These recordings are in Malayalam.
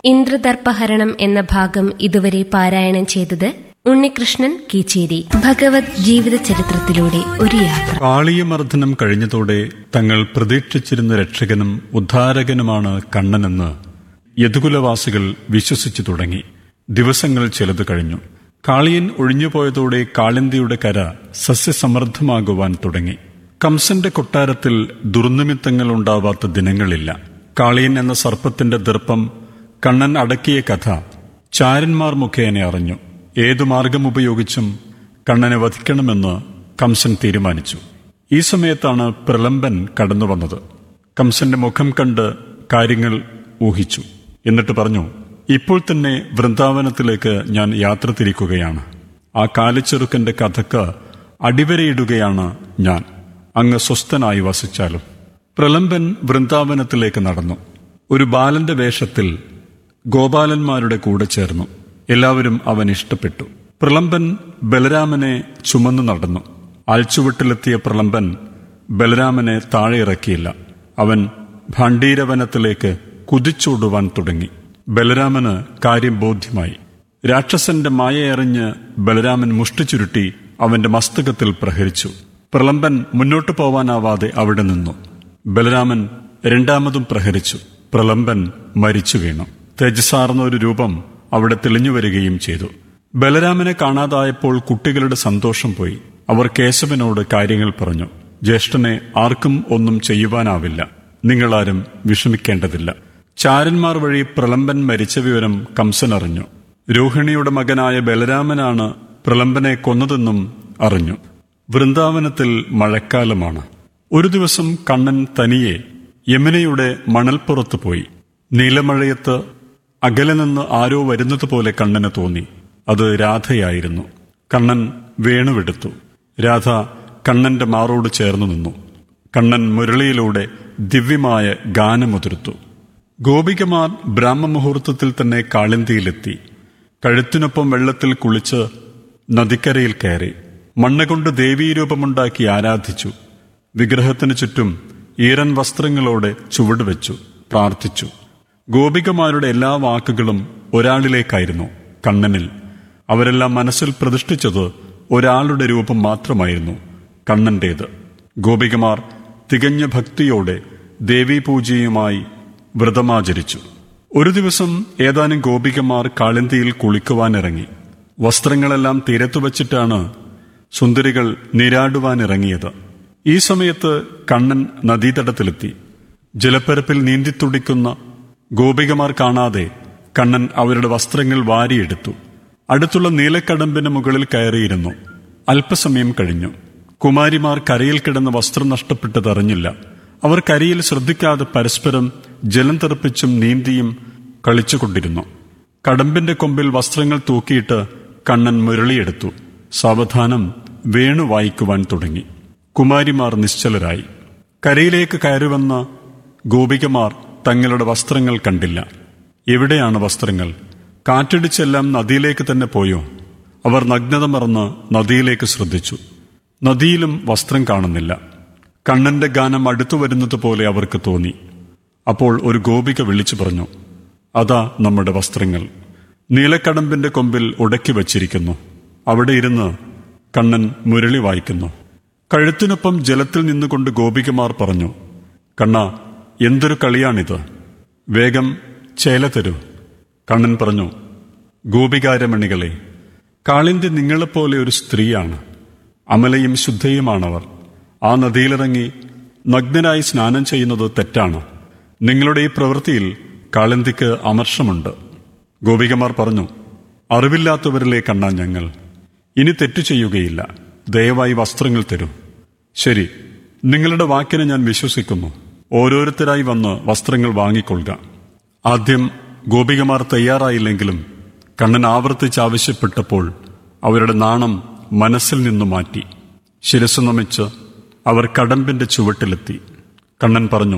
ഇന്ദ്രദർപ്പഹരണം എന്ന ഭാഗം ഇതുവരെ പാരായണം ചെയ്തത് ഉണ്ണികൃഷ്ണൻ കീച്ചേരി ഭഗവത് ജീവിത ചരിത്രത്തിലൂടെ ഒരു യാത്ര കാളിയമർദ്ദനം കഴിഞ്ഞതോടെ തങ്ങൾ പ്രതീക്ഷിച്ചിരുന്ന രക്ഷകനും ഉദ്ധാരകനുമാണ് കണ്ണനെന്ന് യദുകുലവാസികൾ വിശ്വസിച്ചു തുടങ്ങി ദിവസങ്ങൾ ചിലത് കഴിഞ്ഞു കാളിയൻ ഒഴിഞ്ഞുപോയതോടെ കാളിന്തിയുടെ കര സസ്യസമൃദ്ധമാകുവാൻ തുടങ്ങി കംസന്റെ കൊട്ടാരത്തിൽ ദുർനിമിത്തങ്ങൾ ഉണ്ടാവാത്ത ദിനങ്ങളില്ല കാളിയൻ എന്ന സർപ്പത്തിന്റെ ദർപ്പം കണ്ണൻ അടക്കിയ കഥ ചാരന്മാർ മുഖേന അറിഞ്ഞു ഏതു മാർഗമുപയോഗിച്ചും കണ്ണനെ വധിക്കണമെന്ന് കംസൻ തീരുമാനിച്ചു ഈ സമയത്താണ് പ്രലംബൻ കടന്നു വന്നത് കംസന്റെ മുഖം കണ്ട് കാര്യങ്ങൾ ഊഹിച്ചു എന്നിട്ട് പറഞ്ഞു ഇപ്പോൾ തന്നെ വൃന്ദാവനത്തിലേക്ക് ഞാൻ യാത്ര തിരിക്കുകയാണ് ആ കാലിച്ചെറുക്കന്റെ കഥക്ക് അടിവരയിടുകയാണ് ഞാൻ അങ്ങ് സ്വസ്ഥനായി വസിച്ചാലും പ്രലംബൻ വൃന്ദാവനത്തിലേക്ക് നടന്നു ഒരു ബാലന്റെ വേഷത്തിൽ ഗോപാലന്മാരുടെ കൂടെ ചേർന്നു എല്ലാവരും അവൻ ഇഷ്ടപ്പെട്ടു പ്രളംബൻ ബലരാമനെ ചുമന്നു നടന്നു ആൽച്ചുവട്ടിലെത്തിയ പ്രളംബൻ ബലരാമനെ താഴെ ഇറക്കിയില്ല അവൻ ഭണ്ഡീരവനത്തിലേക്ക് കുതിച്ചോടുവാൻ തുടങ്ങി ബലരാമന് കാര്യം ബോധ്യമായി രാക്ഷസന്റെ മായയെറിഞ്ഞ് ബലരാമൻ മുഷ്ടി ചുരുട്ടി അവന്റെ മസ്തകത്തിൽ പ്രഹരിച്ചു പ്രളംബൻ മുന്നോട്ടു പോവാനാവാതെ അവിടെ നിന്നു ബലരാമൻ രണ്ടാമതും പ്രഹരിച്ചു പ്രളംബൻ മരിച്ചു വീണു തേജസാർന്ന ഒരു രൂപം അവിടെ തെളിഞ്ഞു വരികയും ചെയ്തു ബലരാമനെ കാണാതായപ്പോൾ കുട്ടികളുടെ സന്തോഷം പോയി അവർ കേശവനോട് കാര്യങ്ങൾ പറഞ്ഞു ജ്യേഷ്ഠനെ ആർക്കും ഒന്നും ചെയ്യുവാനാവില്ല നിങ്ങളാരും വിഷമിക്കേണ്ടതില്ല ചാരന്മാർ വഴി പ്രളംബൻ മരിച്ച വിവരം കംസൻ അറിഞ്ഞു രോഹിണിയുടെ മകനായ ബലരാമനാണ് പ്രളംബനെ കൊന്നതെന്നും അറിഞ്ഞു വൃന്ദാവനത്തിൽ മഴക്കാലമാണ് ഒരു ദിവസം കണ്ണൻ തനിയെ യമുനയുടെ മണൽപ്പുറത്ത് പോയി നീലമഴയത്ത് അകലെ നിന്ന് ആരോ വരുന്നത് പോലെ കണ്ണന് തോന്നി അത് രാധയായിരുന്നു കണ്ണൻ വേണുവെടുത്തു രാധ കണ്ണന്റെ മാറോട് ചേർന്നു നിന്നു കണ്ണൻ മുരളിയിലൂടെ ദിവ്യമായ ഗാനമുതിർത്തു ഗോപികമാർ ബ്രാഹ്മമുഹൂർത്തത്തിൽ തന്നെ കാളിന്തിയിലെത്തി കഴുത്തിനൊപ്പം വെള്ളത്തിൽ കുളിച്ച് നദിക്കരയിൽ കയറി മണ്ണുകൊണ്ട് ദേവീരൂപമുണ്ടാക്കി ആരാധിച്ചു വിഗ്രഹത്തിനു ചുറ്റും ഈറൻ വസ്ത്രങ്ങളോടെ ചുവടുവെച്ചു പ്രാർത്ഥിച്ചു ഗോപികമാരുടെ എല്ലാ വാക്കുകളും ഒരാളിലേക്കായിരുന്നു കണ്ണനിൽ അവരെല്ലാം മനസ്സിൽ പ്രതിഷ്ഠിച്ചത് ഒരാളുടെ രൂപം മാത്രമായിരുന്നു കണ്ണന്റേത് ഗോപികമാർ തികഞ്ഞ ഭക്തിയോടെ ദേവീപൂജയുമായി വ്രതമാചരിച്ചു ഒരു ദിവസം ഏതാനും ഗോപികമാർ കാളിന്തിയിൽ കുളിക്കുവാനിറങ്ങി വസ്ത്രങ്ങളെല്ലാം തീരത്തു വച്ചിട്ടാണ് സുന്ദരികൾ നീരാടുവാനിറങ്ങിയത് ഈ സമയത്ത് കണ്ണൻ നദീതടത്തിലെത്തി ജലപ്പരപ്പിൽ നീന്തിത്തുടിക്കുന്ന ഗോപികമാർ കാണാതെ കണ്ണൻ അവരുടെ വസ്ത്രങ്ങൾ വാരിയെടുത്തു അടുത്തുള്ള നീലക്കടമ്പിന് മുകളിൽ കയറിയിരുന്നു അല്പസമയം കഴിഞ്ഞു കുമാരിമാർ കരയിൽ കിടന്ന് വസ്ത്രം നഷ്ടപ്പെട്ടതറിഞ്ഞില്ല അവർ കരയിൽ ശ്രദ്ധിക്കാതെ പരസ്പരം ജലം തെറിപ്പിച്ചും നീന്തിയും കളിച്ചുകൊണ്ടിരുന്നു കടമ്പിന്റെ കൊമ്പിൽ വസ്ത്രങ്ങൾ തൂക്കിയിട്ട് കണ്ണൻ മുരളിയെടുത്തു സാവധാനം വേണു വായിക്കുവാൻ തുടങ്ങി കുമാരിമാർ നിശ്ചലരായി കരയിലേക്ക് കയറിവന്ന ഗോപികമാർ തങ്ങളുടെ വസ്ത്രങ്ങൾ കണ്ടില്ല എവിടെയാണ് വസ്ത്രങ്ങൾ കാറ്റടിച്ചെല്ലാം നദിയിലേക്ക് തന്നെ പോയോ അവർ നഗ്നത മറന്ന് നദിയിലേക്ക് ശ്രദ്ധിച്ചു നദിയിലും വസ്ത്രം കാണുന്നില്ല കണ്ണന്റെ ഗാനം അടുത്തു വരുന്നത് പോലെ അവർക്ക് തോന്നി അപ്പോൾ ഒരു ഗോപിക വിളിച്ചു പറഞ്ഞു അതാ നമ്മുടെ വസ്ത്രങ്ങൾ നീലക്കടമ്പിന്റെ കൊമ്പിൽ ഉടക്കി വച്ചിരിക്കുന്നു അവിടെ ഇരുന്ന് കണ്ണൻ മുരളി വായിക്കുന്നു കഴുത്തിനൊപ്പം ജലത്തിൽ നിന്നുകൊണ്ട് ഗോപികമാർ പറഞ്ഞു കണ്ണ എന്തൊരു കളിയാണിത് വേഗം ചേല തരൂ കണ്ണൻ പറഞ്ഞു ഗോപികാരമണികളെ കാളിന്തി നിങ്ങളെപ്പോലെ ഒരു സ്ത്രീയാണ് അമലയും ശുദ്ധയുമാണവർ ആ നദിയിലിറങ്ങി നഗ്നനായി സ്നാനം ചെയ്യുന്നത് തെറ്റാണ് നിങ്ങളുടെ ഈ പ്രവൃത്തിയിൽ കാളിന്തിക്ക് അമർഷമുണ്ട് ഗോപികമാർ പറഞ്ഞു അറിവില്ലാത്തവരിലെ കണ്ണാ ഞങ്ങൾ ഇനി തെറ്റു ചെയ്യുകയില്ല ദയവായി വസ്ത്രങ്ങൾ തരൂ ശരി നിങ്ങളുടെ വാക്കിനെ ഞാൻ വിശ്വസിക്കുന്നു ഓരോരുത്തരായി വന്ന് വസ്ത്രങ്ങൾ വാങ്ങിക്കൊള്ളുക ആദ്യം ഗോപികമാർ തയ്യാറായില്ലെങ്കിലും കണ്ണൻ ആവർത്തിച്ച് ആവശ്യപ്പെട്ടപ്പോൾ അവരുടെ നാണം മനസ്സിൽ നിന്നു മാറ്റി ശിരസ് നമിച്ച് അവർ കടമ്പിന്റെ ചുവട്ടിലെത്തി കണ്ണൻ പറഞ്ഞു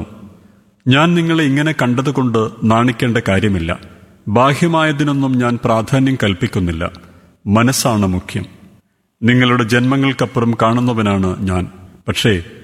ഞാൻ നിങ്ങളെ ഇങ്ങനെ കണ്ടതുകൊണ്ട് നാണിക്കേണ്ട കാര്യമില്ല ബാഹ്യമായതിനൊന്നും ഞാൻ പ്രാധാന്യം കൽപ്പിക്കുന്നില്ല മനസ്സാണ് മുഖ്യം നിങ്ങളുടെ ജന്മങ്ങൾക്കപ്പുറം കാണുന്നവനാണ് ഞാൻ പക്ഷേ